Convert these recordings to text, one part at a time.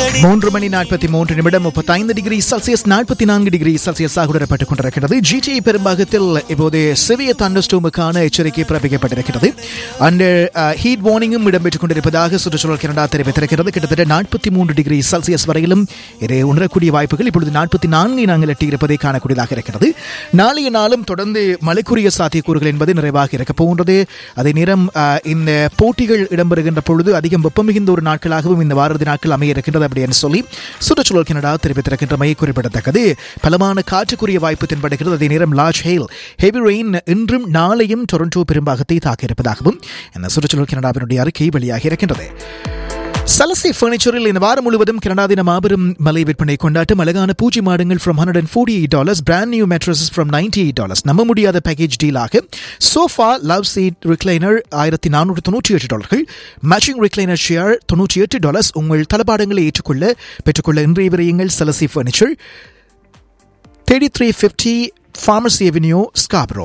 மூன்று மணி நாற்பத்தி மூன்று நிமிடம் முப்பத்தைந்து டிகிரி செல்சியஸ் நாற்பத்தி நான்கு டிகிரி செல்சியஸாக உணரப்பட்டுக் கொண்டிருக்கிறது ஜிடி பெரும்பாகத்தில் இப்போது சிவிய தண்டஸ்டோமுக்கான எச்சரிக்கை பிறப்பிக்கப்பட்டிருக்கிறது அந்த ஹீட் வார்னிங்கும் இடம்பெற்றுக் கொண்டிருப்பதாக சுற்றுச்சூழல் கனடா தெரிவித்திருக்கிறது கிட்டத்தட்ட நாற்பத்தி மூன்று டிகிரி செல்சியஸ் வரையிலும் இதை உணரக்கூடிய வாய்ப்புகள் இப்பொழுது நாற்பத்தி நான்கை நாங்கள் எட்டியிருப்பதை காணக்கூடியதாக இருக்கிறது நாளைய நாளும் தொடர்ந்து மழைக்குரிய சாத்தியக்கூறுகள் என்பது நிறைவாக இருக்க போகின்றது அதே நேரம் அஹ், இந்த போட்டிகள் இடம்பெறுகின்ற பொழுது அதிகம் வெப்பம் மிகுந்த ஒரு நாட்களாகவும் இந்த வாரதி நாட்கள் அமைய இருக்கின்றது அப்படின்னு சொல்லி சுற்றுச்சூழல் கனடா தெரிவித்திருக்கின்றமை குறிப்பிடத்தக்கது பலமான காற்றுக்குரிய வாய்ப்பு தென்படுகிறது அதே நேரம் லார்ஜ் ஹெயில் ஹெவி ரெயின் இன்றும் நாளையும் டொரண்டோ பெரும்பாகத்தை தாக்கியிருப்பதாகவும் இந்த சுற்றுச்சூழல் கனடாவினுடைய அறிக்கை வெளியாகி இருக்கின்றது சலசி பர்னிச்சரில் இந்த வாரம் முழுவதும் கனடாவின் மாபெரும் மலை விற்பனை கொண்டாட்டம் அழகான பூஜை மாடங்கள் from hundred and forty eight dollars brand new mattresses from ninety eight dollars நம்ப முடியாத பேக்கேஜ் டீலாக சோஃபா லவ் சீட் ரிக்ளைனர் ஆயிரத்தி நானூற்று தொண்ணூற்றி எட்டு டாலர்கள் மேட்சிங் ரிக்ளைனர் ஷேர் தொண்ணூற்றி எட்டு டாலர்ஸ் உங்கள் தளபாடங்களை ஏற்றுக்கொள்ள பெற்றுக்கொள்ள இன்றைய விரையுங்கள் சலசி furniture thirty three fifty pharmacy avenue Scarborough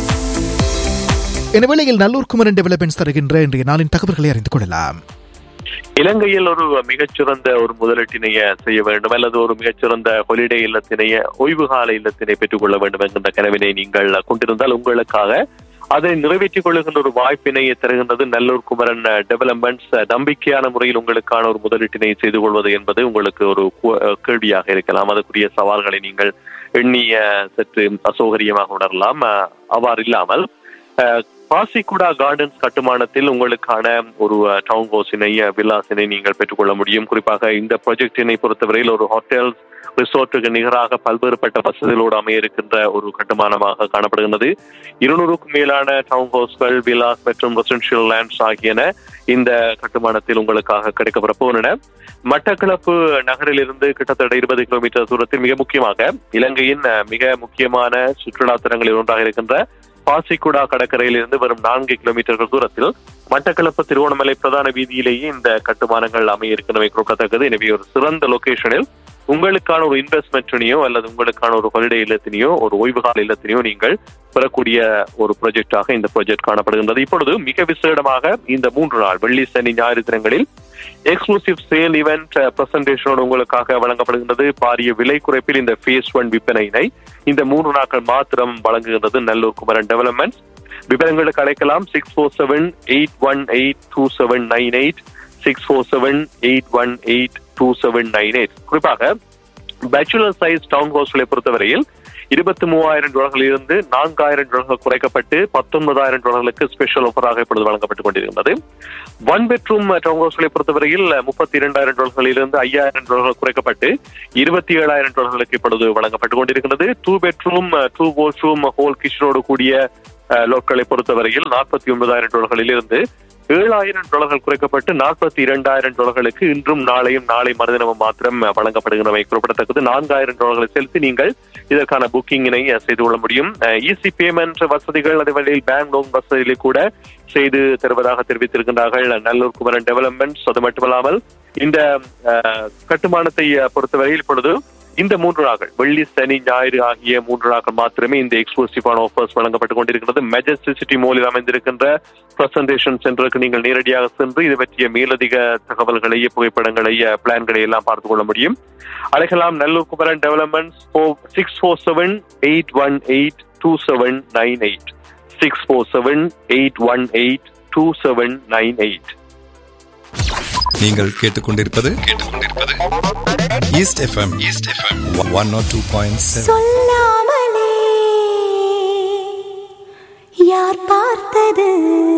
இந்த வேளையில் நல்லூர் குமரன் டெவலப்மெண்ட்ஸ் தருகின்ற இன்றைய நாளின் தகவல்களை அறிந்து கொள்ளலாம் இலங்கையில் ஒரு மிகச்சிறந்த ஒரு முதலீட்டினைய செய்ய வேண்டும் அல்லது ஒரு மிகச்சிறந்த ஹொலிடே இல்லத்தினைய ஓய்வு கால இல்லத்தினை பெற்றுக் கொள்ள வேண்டும் என்கின்ற கனவினை நீங்கள் கொண்டிருந்தால் உங்களுக்காக அதை நிறைவேற்றிக் கொள்ளுகின்ற ஒரு வாய்ப்பினை தருகின்றது நல்லூர் குமரன் டெவலப்மெண்ட்ஸ் நம்பிக்கையான முறையில் உங்களுக்கான ஒரு முதலீட்டினை செய்து கொள்வது என்பது உங்களுக்கு ஒரு கு- கேள்வியாக இருக்கலாம் அதற்குரிய சவால்களை நீங்கள் எண்ணிய சற்று அசௌகரியமாக உணரலாம் அஹ், அவ்வாறு இல்லாமல் அஹ், பாசிக்குடா கார்டன்ஸ் கட்டுமானத்தில் உங்களுக்கான ஒரு டவுன் ஹவுஸினை வில்லாசினை நீங்கள் பெற்றுக்கொள்ள முடியும் குறிப்பாக இந்த ப்ராஜெக்டினை பொறுத்தவரையில் ஒரு ஹோட்டல்ஸ் ரிசோர்ட்டுக்கு நிகராக பல்வேறுபட்ட வசதிகளோடு அமைய இருக்கின்ற ஒரு கட்டுமானமாக காணப்படுகின்றது இருநூறுக்கும் மேலான டவுன் ஹவுஸ்கள் வில்லாஸ் மற்றும் ரெசிடென்ஷியல் லேண்ட்ஸ் ஆகியன இந்த கட்டுமானத்தில் உங்களுக்காக கிடைக்கப்பெற போகின்றன மட்டக்களப்பு நகரிலிருந்து கிட்டத்தட்ட இருபது கிலோமீட்டர் தூரத்தில் மிக முக்கியமாக இலங்கையின் அஹ், மிக முக்கியமான சுற்றுலா தலங்களில் ஒன்றாக இருக்கின்ற பாசிக்குடா கடற்கரையிலிருந்து வரும் நான்கு கிலோமீட்டர்கள் தூரத்தில் மட்டக்களப்பு திருவோணமலை பிரதான வீதியிலேயே இந்த கட்டுமானங்கள் அமைய இருக்கின்றவை குறிப்பிடத்தக்கது எனவே ஒரு சிறந்த லொகேஷனில் உங்களுக்கான ஒரு இன்வெஸ்ட்மெண்ட்டினையோ அல்லது உங்களுக்கான ஒரு ஹாலிடே இல்லத்தினையோ ஒரு ஓய்வு கால இல்லத்தினையோ நீங்கள் பெறக்கூடிய ஒரு ப்ராஜெக்டாக இந்த ப்ராஜெக்ட் காணப்படுகின்றது இப்பொழுது மிக விசேடமாக இந்த மூன்று நாள் வெள்ளி சனி ஞாயிறு தினங்களில் எக்ஸ்க்ளூசிவ் சேல் இவெண்ட் பிரசன்டேஷனோடு உங்களுக்காக வழங்கப்படுகின்றது பாரிய விலை குறைப்பில் இந்த ஃபேஸ் ஒன் விற்பனையினை இந்த மூன்று நாட்கள் மாத்திரம் வழங்குகின்றது நல்லூர் குமரன் டெவலப்மெண்ட் விவரங்களுக்கு அழைக்கலாம் six four seven eight one eight two seven nine eight six four seven eight one eight two seven nine eight குறிப்பாக பேச்சுலர் சைஸ் டவுன் ஹவுஸ்களை பொறுத்தவரையில் இருபத்தி மூவாயிரம் டாலர்களில் இருந்து நான்காயிரம் டாலர்கள் குறைக்கப்பட்டு பத்தொன்பதாயிரம் டாலர்களுக்கு ஸ்பெஷல் ஆஃபராக இப்பொழுது வழங்கப்பட்டுக் கொண்டிருக்கிறது ஒன் பெட்ரூம் டவுன் ஹவுஸ்களை பொறுத்தவரையில் முப்பத்தி இரண்டாயிரம் டாலர்களில் இருந்து ஐயாயிரம் டாலர்கள் குறைக்கப்பட்டு இருபத்தி ஏழாயிரம் டாலர்களுக்கு இப்பொழுது வழங்கப்பட்டுக் கொண்டிருக்கிறது two bedroom two washroom hall கிச்சனோடு கூடிய லோட்களை பொறுத்தவரையில் நாற்பத்தி ஒன்பதாயிரம் டாலர்களில் இருந்து ஏழாயிரம் டாலர்கள் குறைக்கப்பட்டு நாற்பத்தி இரண்டாயிரம் டாலர்களுக்கு இன்றும் நாளையும் நாளை மறுதினமும் மாத்திரம் வழங்கப்படுகின்றவை குறிப்பிடத்தக்கது நான்காயிரம் டாலர்களை செலுத்தி நீங்கள் இதற்கான புக்கிங்கினை செய்து கொள்ள முடியும் ஈஸி பேமெண்ட் வசதிகள் அதே வழியில் பேங்க் லோன் வசதிகளை கூட செய்து தருவதாக தெரிவித்திருக்கின்றார்கள் நல்லூர் குமரன் டெவலப்மெண்ட்ஸ் அது மட்டுமல்லாமல் இந்த அஹ், கட்டுமானத்தை அஹ், பொறுத்தவரையில் இப்பொழுது இந்த மூன்று நாட்கள் வெள்ளி சனி ஞாயிறு ஆகிய மூன்று நாட்கள் மாத்திரமே இந்த எக்ஸ்க்ளூசிவான ஆஃபர்ஸ் வழங்கப்பட்டுக் கொண்டிருக்கிறது மெஜஸ்டி சிட்டி மோலில் அமைந்திருக்கின்ற பிரசன்டேஷன் சென்டருக்கு நீங்கள் நேரடியாக சென்று இது பற்றிய மேலதிக தகவல்களை புகைப்படங்களை பிளான்களை எல்லாம் பார்த்துக் கொள்ள முடியும் அழைக்கலாம் Nallur Kumaran developments six four seven eight one eight two seven nine eight six four seven eight one eight two seven nine eight நீங்கள் கேட்டுக்கொண்டிருப்பது East FM East FM one naught two point seven சொல்லாமலே யார் பார்த்தது